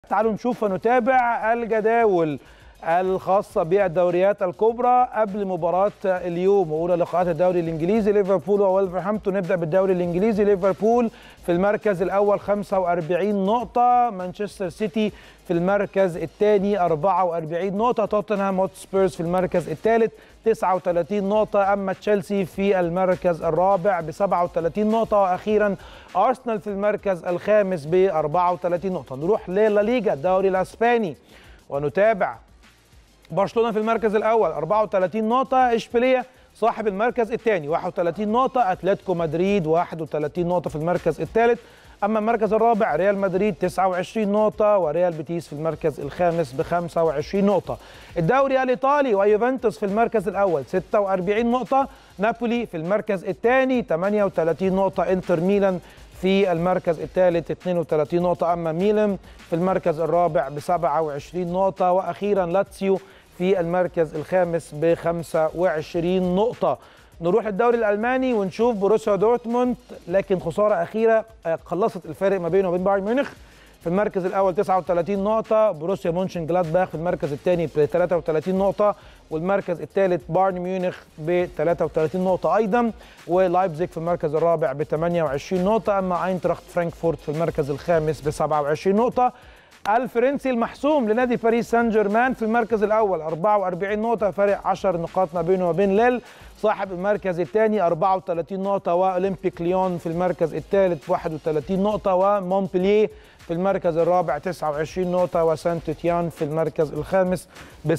تعالوا نشوف ونتابع الجداول الخاصة بالدوريات الكبرى قبل مباراة اليوم وأولى لقاءات الدوري الإنجليزي ليفربول وولفرهامبتون نبدأ بالدوري الإنجليزي ليفربول في المركز الأول 45 نقطة مانشستر سيتي في المركز الثاني 44 نقطة توتنهام هوتسبيرز في المركز الثالث 39 نقطة أما تشيلسي في المركز الرابع ب 37 نقطة وأخيرا أرسنال في المركز الخامس ب 34 نقطة نروح للا ليجا الدوري الأسباني ونتابع برشلونه في المركز الاول 34 نقطه اشبيليه صاحب المركز الثاني 31 نقطه اتلتيكو مدريد 31 نقطه في المركز الثالث اما المركز الرابع ريال مدريد 29 نقطه وريال بيتيس في المركز الخامس ب 25 نقطه الدوري الايطالي ويوفنتوس في المركز الاول 46 نقطه نابولي في المركز الثاني 38 نقطه انتر ميلان في المركز الثالث 32 نقطة أما ميلان في المركز الرابع ب 27 نقطة وأخيرا لاتسيو في المركز الخامس ب 25 نقطة نروح الدوري الألماني ونشوف بروسيا دورتموند لكن خسارة أخيرة قلصت الفارق ما بينه وبين بايرن ميونخ في المركز الأول 39 نقطة بروسيا مونشن جلادباخ في المركز الثاني ب 33 نقطة والمركز الثالث بايرن ميونخ ب 33 نقطة أيضا ولايبزيج في المركز الرابع ب 28 نقطة أما أينتراخت فرانكفورت في المركز الخامس ب 27 نقطة الفرنسي المحسوم لنادي باريس سان جيرمان في المركز الاول 44 نقطه فارق 10 نقاط ما بينه وبين ليل صاحب المركز الثاني 34 نقطه واولمبيك ليون في المركز الثالث 31 نقطه ومونبلييه في المركز الرابع 29 نقطه وسانت تيان في المركز الخامس ب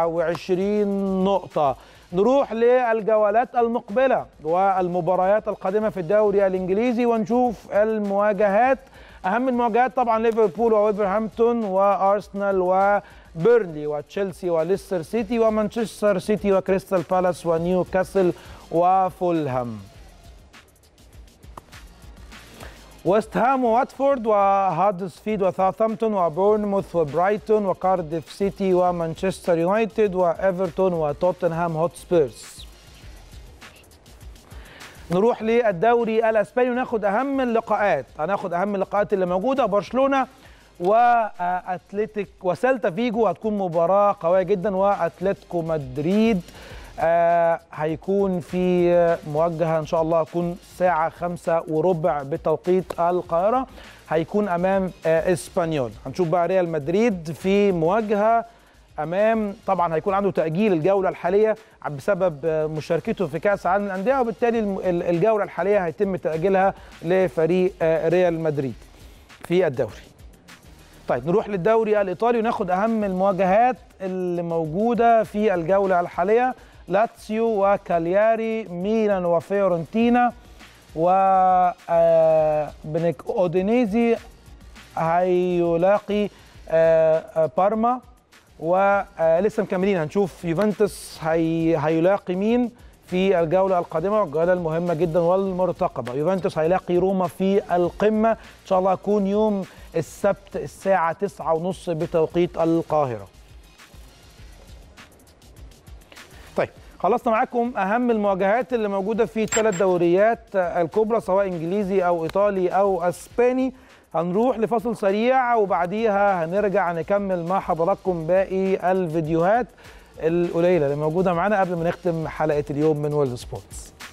27 نقطه نروح للجولات المقبله والمباريات القادمه في الدوري الانجليزي ونشوف المواجهات اهم المواجهات طبعا ليفربول وولفرهامبتون وارسنال وبيرنلي وتشيلسي وليستر سيتي ومانشستر سيتي وكريستال بالاس ونيوكاسل وفولهام ويست هام وواتفورد وهادسفيلد وساوثهامبتون وبورنموث وبرايتون وكارديف سيتي ومانشستر يونايتد وايفرتون وتوتنهام هوتسبيرز نروح للدوري الاسباني وناخد اهم اللقاءات هناخد اهم اللقاءات اللي موجوده برشلونه واتلتيك وسيلتا فيجو هتكون مباراه قويه جدا واتلتيكو مدريد آه هيكون في مواجهه ان شاء الله هتكون الساعه خمسة وربع بتوقيت القاهره هيكون امام آه اسبانيول هنشوف بقى ريال مدريد في مواجهه امام طبعا هيكون عنده تاجيل الجوله الحاليه بسبب مشاركته في كاس العالم للانديه وبالتالي الجوله الحاليه هيتم تاجيلها لفريق ريال مدريد في الدوري. طيب نروح للدوري الايطالي وناخد اهم المواجهات اللي موجوده في الجوله الحاليه لاتسيو وكالياري ميلان وفيورنتينا و اودينيزي هيلاقي بارما ولسه مكملين هنشوف يوفنتوس هي... هيلاقي مين في الجوله القادمه والجوله المهمه جدا والمرتقبه يوفنتوس هيلاقي روما في القمه ان شاء الله يكون يوم السبت الساعه 9:30 بتوقيت القاهره طيب خلصنا معاكم اهم المواجهات اللي موجوده في الثلاث دوريات الكبرى سواء انجليزي او ايطالي او اسباني هنروح لفصل سريع وبعديها هنرجع نكمل مع حضراتكم باقي الفيديوهات القليله اللي موجوده معانا قبل ما نختم حلقه اليوم من وورلد سبورتس